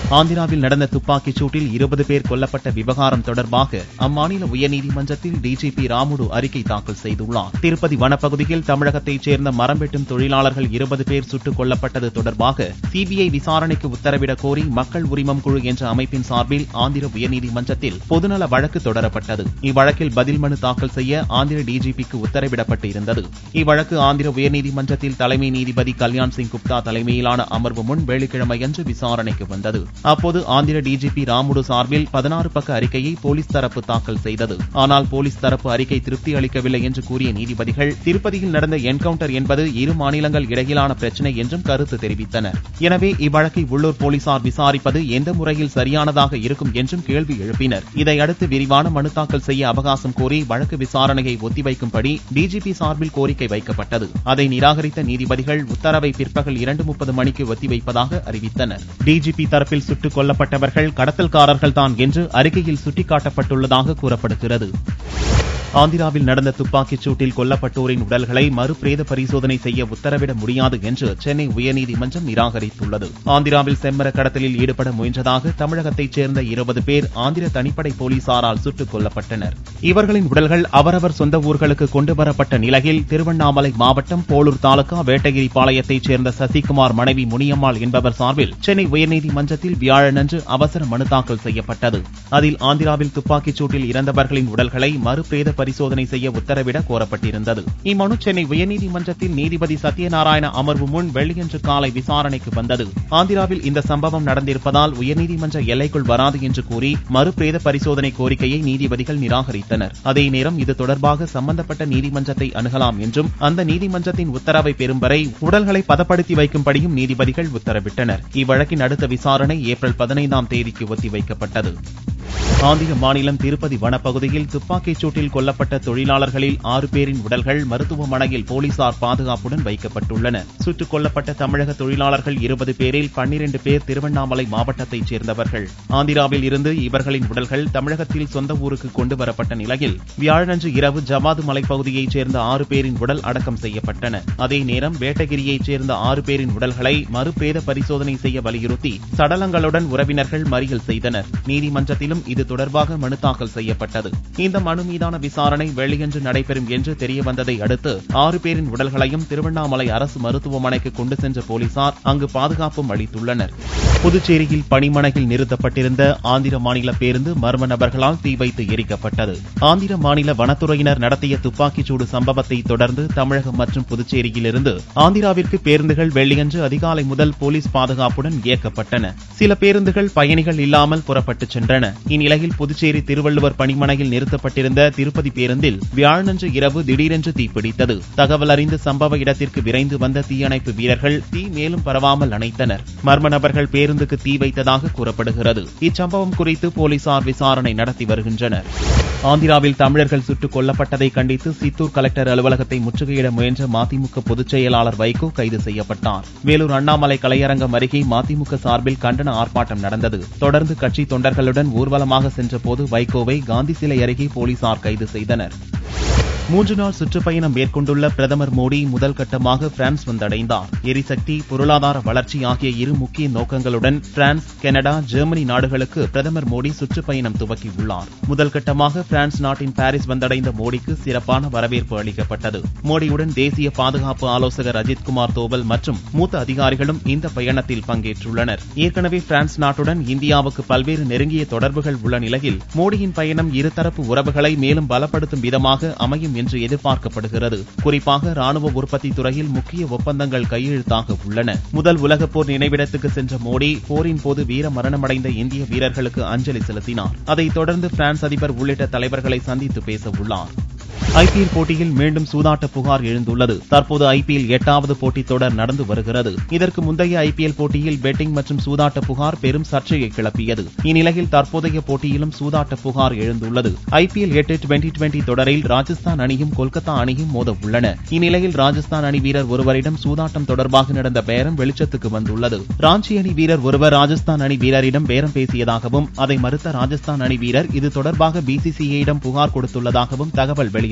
ஆந்திராவில் நடந்த துப்பாக்கிச் சூட்டில் இருபது பேர் கொல்லப்பட்ட விவகாரம் தொடர்பாக அம்மாநில உயர்நீதிமன்றத்தில் டிஜிபி ராமுடு அறிக்கை தாக்கல் செய்துள்ளார் திருப்பதி வனப்பகுதியில் தமிழகத்தைச் சேர்ந்த மரம் வெட்டும் தொழிலாளர்கள் இருபது பேர் சுட்டுக் கொல்லப்பட்டது தொடர்பாக சிபிஐ விசாரணைக்கு உத்தரவிடக் கோரி மக்கள் உரிமம் குழு என்ற அமைப்பின் சார்பில் ஆந்திர உயர்நீதிமன்றத்தில் பொதுநல வழக்கு தொடரப்பட்டது இவ்வழக்கில் பதில் மனு தாக்கல் செய்ய ஆந்திர டிஜிபிக்கு உத்தரவிடப்பட்டு இருந்தது இவ்வழக்கு ஆந்திர உயர்நீதிமன்றத்தில் தலைமை நீதிபதி கல்யாண் சிங் குப்தா தலைமையிலான அமர்வு முன் வெள்ளிக்கிழமையன்று விசாரணைக்கு வந்தது அப்போது ஆந்திர டிஜிபி ராமுடு சார்பில் பதினாறு பக்க அறிக்கையை போலீஸ் தரப்பு தாக்கல் செய்தது ஆனால் போலீஸ் தரப்பு அறிக்கை திருப்தி அளிக்கவில்லை என்று கூறிய நீதிபதிகள் திருப்பதியில் நடந்த என்கவுண்டர் என்பது இரு மாநிலங்கள் இடையிலான பிரச்சினை என்றும் கருத்து தெரிவித்தனர் எனவே இவ்வழக்கை உள்ளூர் போலீசார் விசாரிப்பது எந்த முறையில் சரியானதாக இருக்கும் என்றும் கேள்வி எழுப்பினர் இதையடுத்து விரிவான மனு தாக்கல் செய்ய அவகாசம் கோரி வழக்கு விசாரணையை ஒத்திவைக்கும்படி டிஜிபி சார்பில் கோரிக்கை வைக்கப்பட்டது அதை நிராகரித்த நீதிபதிகள் உத்தரவை பிற்பகல் இரண்டு முப்பது மணிக்கு ஒத்திவைப்பதாக அறிவித்தனர் டிஜிபி தரப்பில் சுட்டுக் கொல்லப்பட்டவர்கள் கடத்தல்காரர்கள் தான் என்று அறிக்கையில் சுட்டிக்காட்டப்பட்டுள்ளதாக கூறப்படுகிறது ஆந்திராவில் நடந்த துப்பாக்கிச் சூட்டில் கொல்லப்பட்டோரின் உடல்களை மறுபிரேத பரிசோதனை செய்ய உத்தரவிட முடியாது என்று சென்னை உயர்நீதிமன்றம் நிராகரித்துள்ளது ஆந்திராவில் செம்மர கடத்தலில் ஈடுபட முயன்றதாக தமிழகத்தைச் சேர்ந்த இருபது பேர் ஆந்திர தனிப்படை போலீசாரால் சுட்டுக் கொல்லப்பட்டனர் இவர்களின் உடல்கள் அவரவர் சொந்த ஊர்களுக்கு கொண்டு வரப்பட்ட நிலையில் திருவண்ணாமலை மாவட்டம் போலூர் தாலுகா வேட்டகிரி பாளையத்தைச் சேர்ந்த சசிகுமார் மனைவி முனியம்மாள் என்பவர் சார்பில் சென்னை உயர்நீதிமன்றத்தில் வியாழனன்று அவசர மனு தாக்கல் செய்யப்பட்டது அதில் ஆந்திராவில் துப்பாக்கிச் சூட்டில் இறந்தவர்களின் உடல்களை மறுபிரேத பரிசோதனை செய்ய உத்தரவிட கோரப்பட்டிருந்தது இம்மனு சென்னை உயர்நீதிமன்றத்தில் நீதிபதி சத்யநாராயண அமர்வு முன் வெள்ளியன்று காலை விசாரணைக்கு வந்தது ஆந்திராவில் இந்த சம்பவம் நடந்திருப்பதால் உயர்நீதிமன்ற எல்லைக்குள் வராது என்று கூறி மறுபிரேத பரிசோதனை கோரிக்கையை நீதிபதிகள் நிராகரித்தனர் அதே நேரம் இது தொடர்பாக சம்பந்தப்பட்ட நீதிமன்றத்தை அணுகலாம் என்றும் அந்த நீதிமன்றத்தின் உத்தரவை பெறும் வரை உடல்களை பதப்படுத்தி வைக்கும்படியும் நீதிபதிகள் உத்தரவிட்டனர் இவ்வழக்கின் அடுத்த விசாரணை ஏப்ரல் பதினைந்தாம் தேதிக்கு ஒத்திவைக்கப்பட்டது ஆந்திர மாநிலம் திருப்பதி வனப்பகுதியில் துப்பாக்கிச் சூட்டில் கொல்லப்பட்ட தொழிலாளர்களில் ஆறு பேரின் உடல்கள் மருத்துவமனையில் போலீசார் பாதுகாப்புடன் வைக்கப்பட்டுள்ளன சுட்டுக் கொல்லப்பட்ட தமிழக தொழிலாளர்கள் இருபது பேரில் பன்னிரண்டு பேர் திருவண்ணாமலை மாவட்டத்தைச் சேர்ந்தவர்கள் ஆந்திராவில் இருந்து இவர்களின் உடல்கள் தமிழகத்தில் சொந்த ஊருக்கு கொண்டு வரப்பட்ட நிலையில் வியாழனன்று இரவு ஜவாது மலைப்பகுதியைச் சேர்ந்த ஆறு பேரின் உடல் அடக்கம் செய்யப்பட்டன அதே நேரம் வேட்டகிரியைச் சேர்ந்த ஆறு பேரின் உடல்களை மறுபிரேத பரிசோதனை செய்ய வலியுறுத்தி சடலங்களுடன் உறவினர்கள் மறியல் செய்தனர் நீதிமன்றத்திலும் இது தொடர்பாக மனு தாக்கல் செய்யப்பட்டது இந்த மனு மீதான விசாரணை வெள்ளியன்று நடைபெறும் என்று தெரியவந்ததை அடுத்து ஆறு பேரின் உடல்களையும் திருவண்ணாமலை அரசு மருத்துவமனைக்கு கொண்டு சென்ற போலீசார் அங்கு பாதுகாப்பும் அளித்துள்ளனர் புதுச்சேரியில் பணிமனையில் நிறுத்தப்பட்டிருந்த ஆந்திர மாநில பேருந்து மர்ம நபர்களால் தீ வைத்து எரிக்கப்பட்டது ஆந்திர மாநில வனத்துறையினர் நடத்திய துப்பாக்கிச்சூடு சம்பவத்தை தொடர்ந்து தமிழகம் மற்றும் புதுச்சேரியிலிருந்து ஆந்திராவிற்கு பேருந்துகள் வெள்ளியன்று அதிகாலை முதல் போலீஸ் பாதுகாப்புடன் இயக்கப்பட்டன சில பேருந்துகள் பயணிகள் இல்லாமல் புறப்பட்டுச் சென்றன இந்நிலையில் புதுச்சேரி திருவள்ளுவர் பணிமனையில் நிறுத்தப்பட்டிருந்த திருப்பதி பேருந்தில் வியாழனன்று இரவு திடீரென்று தீப்பிடித்தது தகவல் அறிந்து சம்பவ இடத்திற்கு விரைந்து வந்த தீயணைப்பு வீரர்கள் தீ மேலும் பரவாமல் அணைத்தனர் மர்ம நபர்கள் பேருந்துக்கு தீ வைத்ததாக கூறப்படுகிறது இச்சம்பவம் குறித்து போலீசார் விசாரணை நடத்தி வருகின்றனர் ஆந்திராவில் தமிழர்கள் சுட்டுக் கொல்லப்பட்டதை கண்டித்து சித்தூர் கலெக்டர் அலுவலகத்தை முற்றுகையிட முயன்ற மதிமுக பொதுச் செயலாளர் வைகோ கைது செய்யப்பட்டார் வேலூர் அண்ணாமலை கலையரங்கம் அருகே மதிமுக சார்பில் கண்டன ஆர்ப்பாட்டம் நடந்தது தொடர்ந்து கட்சி தொண்டர்களுடன் ஊர்வலமாக சென்றபோது வைகோவை காந்தி சிலை அருகே போலீசார் கைது செய்தனர் மூன்று நாள் சுற்றுப்பயணம் மேற்கொண்டுள்ள பிரதமர் மோடி முதல் கட்டமாக பிரான்ஸ் வந்தடைந்தார் எரிசக்தி பொருளாதார வளர்ச்சி ஆகிய இரு முக்கிய நோக்கங்களுடன் பிரான்ஸ் கனடா ஜெர்மனி நாடுகளுக்கு பிரதமர் மோடி சுற்றுப்பயணம் துவக்கியுள்ளார் முதல் கட்டமாக பிரான்ஸ் நாட்டின் பாரிஸ் வந்தடைந்த மோடிக்கு சிறப்பான வரவேற்பு அளிக்கப்பட்டது மோடியுடன் தேசிய பாதுகாப்பு ஆலோசகர் அஜித்குமார் தோவல் மற்றும் மூத்த அதிகாரிகளும் இந்த பயணத்தில் பங்கேற்றுள்ளனர் ஏற்கனவே பிரான்ஸ் நாட்டுடன் இந்தியாவுக்கு பல்வேறு நெருங்கிய தொடர்புகள் உள்ள நிலையில் மோடியின் பயணம் இருதரப்பு உறவுகளை மேலும் பலப்படுத்தும் விதமாக அமையும் என்று எதிர்பார்க்கப்படுகிறது குறிப்பாக ராணுவ உற்பத்தி துறையில் முக்கிய ஒப்பந்தங்கள் கையெழுத்தாக உள்ளன முதல் உலகப் போர் நினைவிடத்துக்கு சென்ற மோடி போரின் போது வீர மரணமடைந்த இந்திய வீரர்களுக்கு அஞ்சலி செலுத்தினார் அதைத் தொடர்ந்து பிரான்ஸ் அதிபர் உள்ளிட்ட தலைவர்களை சந்தித்து பேச உள்ளார் ஐபிஎல் போட்டியில் மீண்டும் சூதாட்ட புகார் எழுந்துள்ளது தற்போது ஐபிஎல் எட்டாவது போட்டித் தொடர் நடந்து வருகிறது இதற்கு முந்தைய ஐபிஎல் போட்டியில் பெட்டிங் மற்றும் சூதாட்ட புகார் பெரும் சர்ச்சையை கிளப்பியது இந்நிலையில் தற்போதைய போட்டியிலும் சூதாட்ட புகார் எழுந்துள்ளது ஐபிஎல் எட்டு டுவெண்டி டுவெண்டி தொடரில் ராஜஸ்தான் அணியும் கொல்கத்தா அணியும் மோத உள்ளன இந்நிலையில் ராஜஸ்தான் அணி வீரர் ஒருவரிடம் சூதாட்டம் தொடர்பாக நடந்த பேரம் வெளிச்சத்துக்கு வந்துள்ளது ராஞ்சி அணி வீரர் ஒருவர் ராஜஸ்தான் அணி வீரரிடம் பேரம் பேசியதாகவும் அதை மறுத்த ராஜஸ்தான் அணி வீரர் இது தொடர்பாக பிசிசிஐயிடம் புகார் கொடுத்துள்ளதாகவும் தகவல் வெளியானது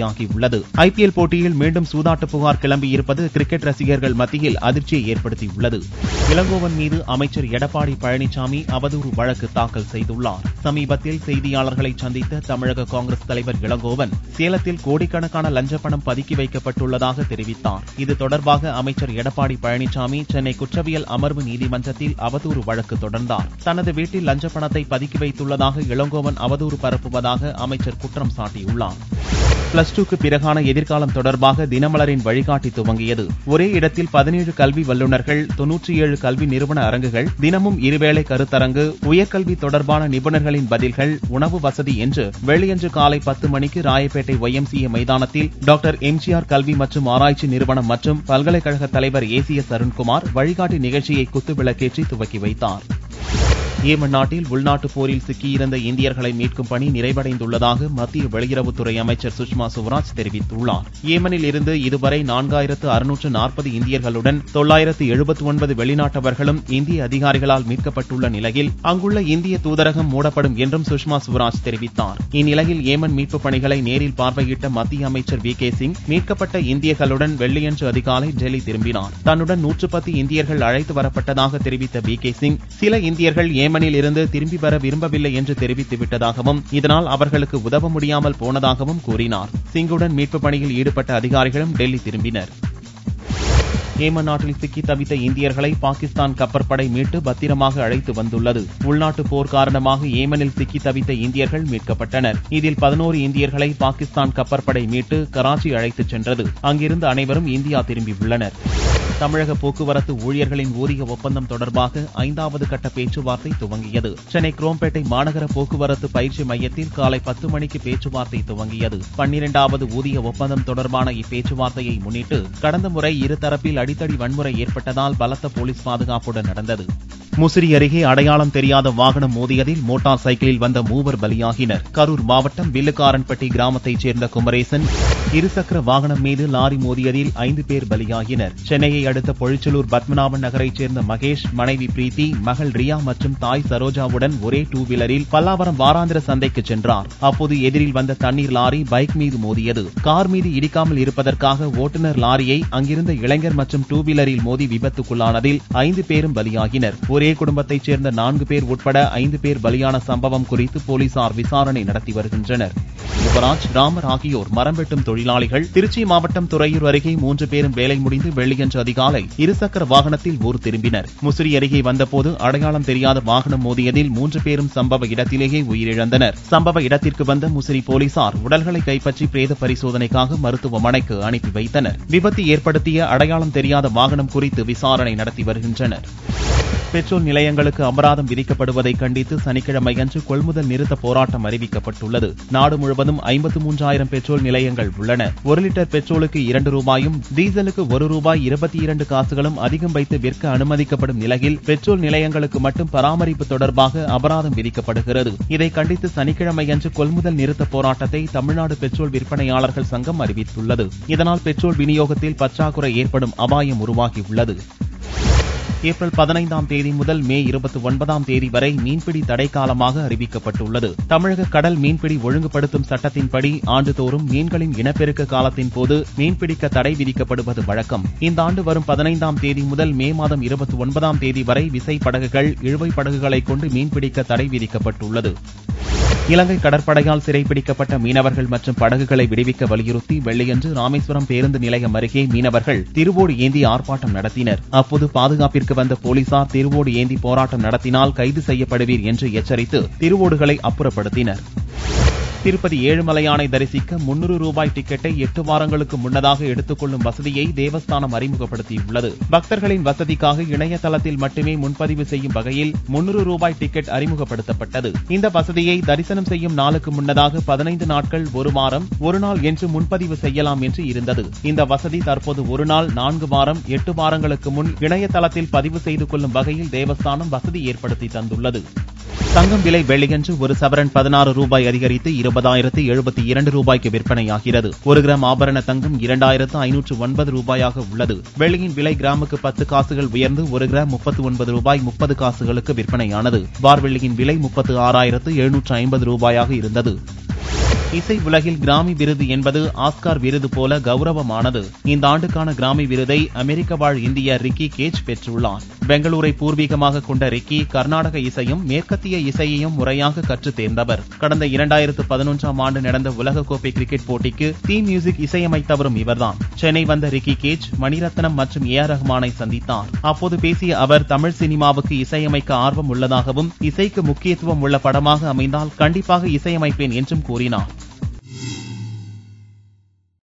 வெளியாகியுள்ளது ஐபிஎல் போட்டியில் மீண்டும் சூதாட்ட புகார் கிளம்பியிருப்பது கிரிக்கெட் ரசிகர்கள் மத்தியில் அதிர்ச்சியை ஏற்படுத்தியுள்ளது இளங்கோவன் மீது அமைச்சர் எடப்பாடி பழனிசாமி அவதூறு வழக்கு தாக்கல் செய்துள்ளார் சமீபத்தில் செய்தியாளர்களை சந்தித்த தமிழக காங்கிரஸ் தலைவர் இளங்கோவன் சேலத்தில் கோடிக்கணக்கான லஞ்ச பணம் பதுக்கி வைக்கப்பட்டுள்ளதாக தெரிவித்தார் இது தொடர்பாக அமைச்சர் எடப்பாடி பழனிசாமி சென்னை குற்றவியல் அமர்வு நீதிமன்றத்தில் அவதூறு வழக்கு தொடர்ந்தார் தனது வீட்டில் லஞ்ச பணத்தை பதுக்கி வைத்துள்ளதாக இளங்கோவன் அவதூறு பரப்புவதாக அமைச்சர் குற்றம் சாட்டியுள்ளார் பிளஸ் டூக்கு பிறகான எதிர்காலம் தொடர்பாக தினமலரின் வழிகாட்டி துவங்கியது ஒரே இடத்தில் பதினேழு கல்வி வல்லுநர்கள் தொன்னூற்றி ஏழு கல்வி நிறுவன அரங்குகள் தினமும் இருவேளை கருத்தரங்கு உயர்கல்வி தொடர்பான நிபுணர்களின் பதில்கள் உணவு வசதி என்று வெள்ளியன்று காலை பத்து மணிக்கு ராயப்பேட்டை ஒய்எம்சிஏ மைதானத்தில் டாக்டர் எம்ஜிஆர் கல்வி மற்றும் ஆராய்ச்சி நிறுவனம் மற்றும் பல்கலைக்கழக தலைவர் ஏசிஎஸ் அருண்குமார் வழிகாட்டி நிகழ்ச்சியை குத்துவிளக்கேற்றி துவக்கி வைத்தார் ஏமன் நாட்டில் உள்நாட்டு போரில் சிக்கியிருந்த இந்தியர்களை மீட்கும் பணி நிறைவடைந்துள்ளதாக மத்திய வெளியுறவுத்துறை அமைச்சர் சுஷ்மா சுவராஜ் தெரிவித்துள்ளார் ஏமனில் இருந்து இதுவரை நான்காயிரத்து அறுநூற்று நாற்பது இந்தியர்களுடன் தொள்ளாயிரத்து எழுபத்தி ஒன்பது வெளிநாட்டவர்களும் இந்திய அதிகாரிகளால் மீட்கப்பட்டுள்ள நிலையில் அங்குள்ள இந்திய தூதரகம் மூடப்படும் என்றும் சுஷ்மா சுவராஜ் தெரிவித்தார் இந்நிலையில் ஏமன் மீட்புப் பணிகளை நேரில் பார்வையிட்ட மத்திய அமைச்சர் வி கே சிங் மீட்கப்பட்ட இந்தியர்களுடன் வெள்ளியன்று அதிகாலை டெல்லி திரும்பினார் தன்னுடன் நூற்று பத்து இந்தியர்கள் அழைத்து வரப்பட்டதாக தெரிவித்த வி கே சிங் சில இந்தியர்கள் ஏமனில் இருந்து திரும்பி வர விரும்பவில்லை என்று தெரிவித்து விட்டதாகவும் இதனால் அவர்களுக்கு உதவ முடியாமல் போனதாகவும் கூறினார் சிங்குடன் மீட்புப் பணியில் ஈடுபட்ட அதிகாரிகளும் டெல்லி திரும்பினர் ஏமன் நாட்டில் சிக்கி தவித்த இந்தியர்களை பாகிஸ்தான் கப்பற்படை மீட்டு பத்திரமாக அழைத்து வந்துள்ளது உள்நாட்டு போர் காரணமாக ஏமனில் சிக்கி தவித்த இந்தியர்கள் மீட்கப்பட்டனர் இதில் பதினோரு இந்தியர்களை பாகிஸ்தான் கப்பற்படை மீட்டு கராச்சி அழைத்துச் சென்றது அங்கிருந்து அனைவரும் இந்தியா திரும்பியுள்ளனர் தமிழக போக்குவரத்து ஊழியர்களின் ஊதிய ஒப்பந்தம் தொடர்பாக ஐந்தாவது கட்ட பேச்சுவார்த்தை துவங்கியது சென்னை குரோம்பேட்டை மாநகர போக்குவரத்து பயிற்சி மையத்தில் காலை பத்து மணிக்கு பேச்சுவார்த்தை துவங்கியது பன்னிரண்டாவது ஊதிய ஒப்பந்தம் தொடர்பான இப்பேச்சுவார்த்தையை முன்னிட்டு கடந்த முறை இருதரப்பில் அடித்தடி வன்முறை ஏற்பட்டதால் பலத்த போலீஸ் பாதுகாப்புடன் நடந்தது முசிறி அருகே அடையாளம் தெரியாத வாகனம் மோதியதில் மோட்டார் சைக்கிளில் வந்த மூவர் பலியாகினர் கரூர் மாவட்டம் வில்லுக்காரன்பட்டி கிராமத்தைச் சேர்ந்த குமரேசன் இருசக்கர வாகனம் மீது லாரி மோதியதில் ஐந்து பேர் பலியாகினர் சென்னையை அடுத்த பொழிச்சலூர் பத்மநாபன் நகரைச் சேர்ந்த மகேஷ் மனைவி பிரீத்தி மகள் ரியா மற்றும் தாய் சரோஜாவுடன் ஒரே டூ வீலரில் பல்லாவரம் வாராந்திர சந்தைக்கு சென்றார் அப்போது எதிரில் வந்த தண்ணீர் லாரி பைக் மீது மோதியது கார் மீது இடிக்காமல் இருப்பதற்காக ஓட்டுநர் லாரியை அங்கிருந்த இளைஞர் மற்றும் டூ வீலரில் மோதி விபத்துக்குள்ளானதில் ஐந்து பேரும் பலியாகினர் ஒரே குடும்பத்தைச் சேர்ந்த நான்கு பேர் உட்பட ஐந்து பேர் பலியான சம்பவம் குறித்து போலீசார் விசாரணை நடத்தி வருகின்றனர் யுவராஜ் ராமர் ஆகியோர் மரம் வெட்டும் தொழிலாளிகள் திருச்சி மாவட்டம் துறையூர் அருகே மூன்று பேரும் வேலை முடிந்து வெள்ளியன்று அதிகாலை இருசக்கர வாகனத்தில் ஊர் திரும்பினர் முசிறி அருகே வந்தபோது அடையாளம் தெரியாத வாகனம் மோதியதில் மூன்று பேரும் சம்பவ இடத்திலேயே உயிரிழந்தனர் சம்பவ இடத்திற்கு வந்த முசிறி போலீசார் உடல்களை கைப்பற்றி பிரேத பரிசோதனைக்காக மருத்துவமனைக்கு அனுப்பி வைத்தனர் விபத்து ஏற்படுத்திய அடையாளம் தெரியாத வாகனம் குறித்து விசாரணை நடத்தி வருகின்றனர் பெட்ரோல் நிலையங்களுக்கு அபராதம் விதிக்கப்படுவதை கண்டித்து சனிக்கிழமை அன்று கொள்முதல் நிறுத்த போராட்டம் அறிவிக்கப்பட்டுள்ளது நாடு முழுவதும் ஐம்பத்து மூன்றாயிரம் பெட்ரோல் நிலையங்கள் உள்ளன ஒரு லிட்டர் பெட்ரோலுக்கு இரண்டு ரூபாயும் டீசலுக்கு ஒரு ரூபாய் இருபத்தி இரண்டு காசுகளும் அதிகம் வைத்து விற்க அனுமதிக்கப்படும் நிலையில் பெட்ரோல் நிலையங்களுக்கு மட்டும் பராமரிப்பு தொடர்பாக அபராதம் விதிக்கப்படுகிறது இதை கண்டித்து சனிக்கிழமை அன்று கொள்முதல் நிறுத்த போராட்டத்தை தமிழ்நாடு பெட்ரோல் விற்பனையாளர்கள் சங்கம் அறிவித்துள்ளது இதனால் பெட்ரோல் விநியோகத்தில் பற்றாக்குறை ஏற்படும் அபாயம் உருவாகியுள்ளது ஏப்ரல் பதினைந்தாம் தேதி முதல் மே இருபத்தி ஒன்பதாம் தேதி வரை மீன்பிடி தடை காலமாக அறிவிக்கப்பட்டுள்ளது தமிழக கடல் மீன்பிடி ஒழுங்குபடுத்தும் சட்டத்தின்படி ஆண்டுதோறும் மீன்களின் இனப்பெருக்க காலத்தின் போது மீன்பிடிக்க தடை விதிக்கப்படுவது வழக்கம் இந்த ஆண்டு வரும் பதினைந்தாம் தேதி முதல் மே மாதம் இருபத்தி ஒன்பதாம் தேதி வரை விசை படகுகள் இழுவை படகுகளை கொண்டு மீன்பிடிக்க தடை விதிக்கப்பட்டுள்ளது இலங்கை கடற்படையால் சிறைப்பிடிக்கப்பட்ட மீனவர்கள் மற்றும் படகுகளை விடுவிக்க வலியுறுத்தி வெள்ளியன்று ராமேஸ்வரம் பேருந்து நிலையம் அருகே மீனவர்கள் திருவோடு ஏந்தி ஆர்ப்பாட்டம் நடத்தினர் அப்போது பாதுகாப்பிற்கு வந்த போலீசார் திருவோடு ஏந்தி போராட்டம் நடத்தினால் கைது செய்யப்படுவீர் என்று எச்சரித்து திருவோடுகளை அப்புறப்படுத்தினர் திருப்பதி ஏழுமலையானை தரிசிக்க முன்னூறு ரூபாய் டிக்கெட்டை எட்டு வாரங்களுக்கு முன்னதாக எடுத்துக்கொள்ளும் வசதியை தேவஸ்தானம் அறிமுகப்படுத்தியுள்ளது பக்தர்களின் வசதிக்காக இணையதளத்தில் மட்டுமே முன்பதிவு செய்யும் வகையில் முன்னூறு ரூபாய் டிக்கெட் அறிமுகப்படுத்தப்பட்டது இந்த வசதியை தரிசனம் செய்யும் நாளுக்கு முன்னதாக பதினைந்து நாட்கள் ஒரு வாரம் ஒரு நாள் என்று முன்பதிவு செய்யலாம் என்று இருந்தது இந்த வசதி தற்போது ஒரு நாள் நான்கு வாரம் எட்டு வாரங்களுக்கு முன் இணையதளத்தில் பதிவு செய்து கொள்ளும் வகையில் தேவஸ்தானம் வசதி ஏற்படுத்தி தந்துள்ளது தங்கம் விலை வெள்ளியன்று ஒரு சவரன் பதினாறு ரூபாய் அதிகரித்து இருபதாயிரத்து எழுபத்தி இரண்டு ரூபாய்க்கு விற்பனையாகிறது ஒரு கிராம் ஆபரண தங்கம் இரண்டாயிரத்து ஐநூற்று ஒன்பது ரூபாயாக உள்ளது வெள்ளியின் விலை கிராமுக்கு பத்து காசுகள் உயர்ந்து ஒரு கிராம் முப்பத்து ஒன்பது ரூபாய் முப்பது காசுகளுக்கு விற்பனையானது பார் வெள்ளியின் விலை முப்பத்து ஆறாயிரத்து எழுநூற்று ஐம்பது ரூபாயாக இருந்தது இசை உலகில் கிராமி விருது என்பது ஆஸ்கார் விருது போல கௌரவமானது இந்த ஆண்டுக்கான கிராமி விருதை அமெரிக்க வாழ் இந்திய ரிக்கி கேஜ் பெற்றுள்ளார் பெங்களூரை பூர்வீகமாக கொண்ட ரிக்கி கர்நாடக இசையும் மேற்கத்திய இசையையும் முறையாக கற்றுத் தேர்ந்தவர் கடந்த இரண்டாயிரத்து பதினொன்றாம் ஆண்டு நடந்த உலகக்கோப்பை கிரிக்கெட் போட்டிக்கு தீம் மியூசிக் இசையமைத்தவரும் இவர்தான் சென்னை வந்த ரிக்கி கேஜ் மணிரத்னம் மற்றும் ஏ ஆர் ரஹ்மானை சந்தித்தார் அப்போது பேசிய அவர் தமிழ் சினிமாவுக்கு இசையமைக்க ஆர்வம் உள்ளதாகவும் இசைக்கு முக்கியத்துவம் உள்ள படமாக அமைந்தால் கண்டிப்பாக இசையமைப்பேன் என்றும் கூறினார்